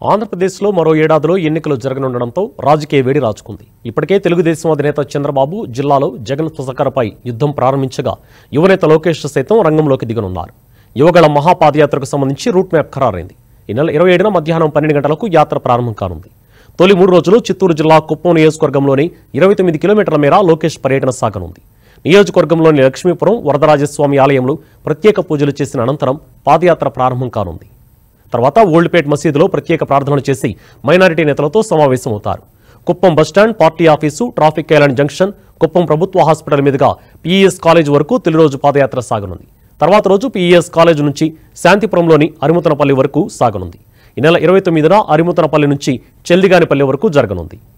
ఆంధ్రప్రదేశ్లో మరో ఏడాదిలో ఎన్నికలు జరగనుండడంతో రాజకీయ వేడి రాచుకుంది ఇప్పటికే తెలుగుదేశం అధినేత చంద్రబాబు జిల్లాలో జగన్ సుసకరపై యుద్ధం ప్రారంభించగా యువనేత లోకేష్ సైతం రంగంలోకి దిగనున్నారు యువగళ మహాపాదయాత్రకు సంబంధించి రూట్ మ్యాప్ ఖరారైంది ఈ నెల ఇరవై ఏడున మధ్యాహ్నం పన్నెండు గంటలకు యాత్ర ప్రారంభం కానుంది తొలి మూడు రోజులు చిత్తూరు జిల్లా కుప్పం నియోజకవర్గంలోని ఇరవై తొమ్మిది కిలోమీటర్ల మేర లోకేష్ పర్యటన సాగనుంది నియోజకవర్గంలోని లక్ష్మీపురం వరదరాజస్వామి ఆలయంలో ప్రత్యేక పూజలు చేసిన అనంతరం పాదయాత్ర ప్రారంభం కానుంది తర్వాత ఓల్డ్పేట్ మసీదులో ప్రత్యేక ప్రార్థనలు చేసి మైనారిటీ నేతలతో సమావేశమవుతారు Kuppam bus stand party office traffic island junction Kuppam ప్రభుత్వ హాస్పిటల్ మీదుగా పీఈఎస్ కాలేజ్ వరకు తొలి రోజు పాదయాత్ర సాగనుంది తర్వాత రోజు పీఈఎస్ కాలేజ్ నుంచి శాంతిపురంలోని అరిముతనపల్లి వరకు సాగనుంది ఈ నెల ఇరవై తొమ్మిదిన అరిముతనపల్లి నుంచి చెల్లిగానిపల్లి వరకు జరగనుంది